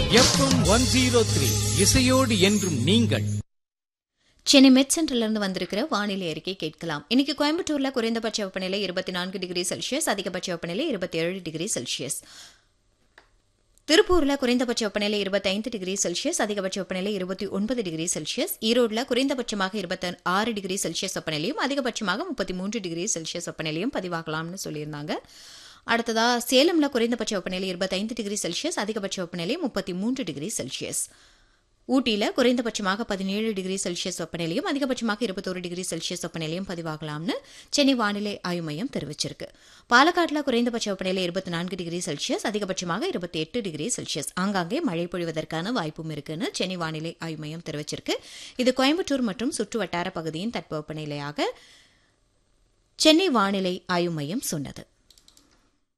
FM one zero three இசையோடு என்றும் நீங்கள் சென்னை மெட் சென்டர்லேருந்து வந்திருக்கிற வானிலை அறிக்கை கேட்கலாம் இன்னைக்கு கோயம்புத்தூர்ல குறைந்தபட்ச வெப்பநிலை இருபத்தி நான்கு டிகிரி செல்சியஸ் அதிகபட்ச வெப்பநிலை இருபத்தி ஏழு டிகிரி செல்சியஸ் திருப்பூர்ல குறைந்தபட்ச வெப்பநிலை இருபத்தைந்து டிகிரி செல்சியஸ் அதிகபட்ச வெப்பநிலை இருபத்தி ஒன்பது டிகிரி செல்சியஸ் ஈரோடுல குறைந்தபட்சமாக இருபத்தி ஆறு டிகிரி செல்சியஸ் வெப்பநிலையும் அதிகபட்சமாக முப்பத்தி மூன்று டிகிரி செல்சியஸ் வெப்பநிலையும் பதிவாகலாம்னு சொல்லியிருந்தாங்க அடுத்ததா சேலம்ல குறைந்தபட்ச வெப்பநிலை இருபத்தைந்து டிகிரி செல்சியஸ் அதிகபட்ச வெப்பநிலை முப்பத்தி மூன்று டிகிரி செல்சியஸ் ஊட்டியில் குறைந்தபட்சமாக பதினேழு டிகிரி செல்சியஸ் வெப்பநிலையும் அதிகபட்சமாக இருபத்தோரு டிகிரி செல்சியஸ் வெப்பநிலையும் பதிவாகலாம்னு சென்னை வானிலை ஆய்வு மையம் தெரிவிச்சிருக்கு பாலக்காட்டில் குறைந்தபட்ச வெப்பநிலை இருபத்தி நான்கு டிகிரி செல்சியஸ் அதிகபட்சமாக இருபத்தி எட்டு டிகிரி செல்சியஸ் ஆங்காங்கே மழை பொழிவதற்கான வாய்ப்பும் இருக்குன்னு சென்னை வானிலை ஆய்வு மையம் தெரிவிச்சிருக்கு இது கோயம்புத்தூர் மற்றும் சுற்று வட்டார பகுதியின் தட்பவெப்பநிலையாக சென்னை வானிலை ஆய்வு மையம் சொன்னது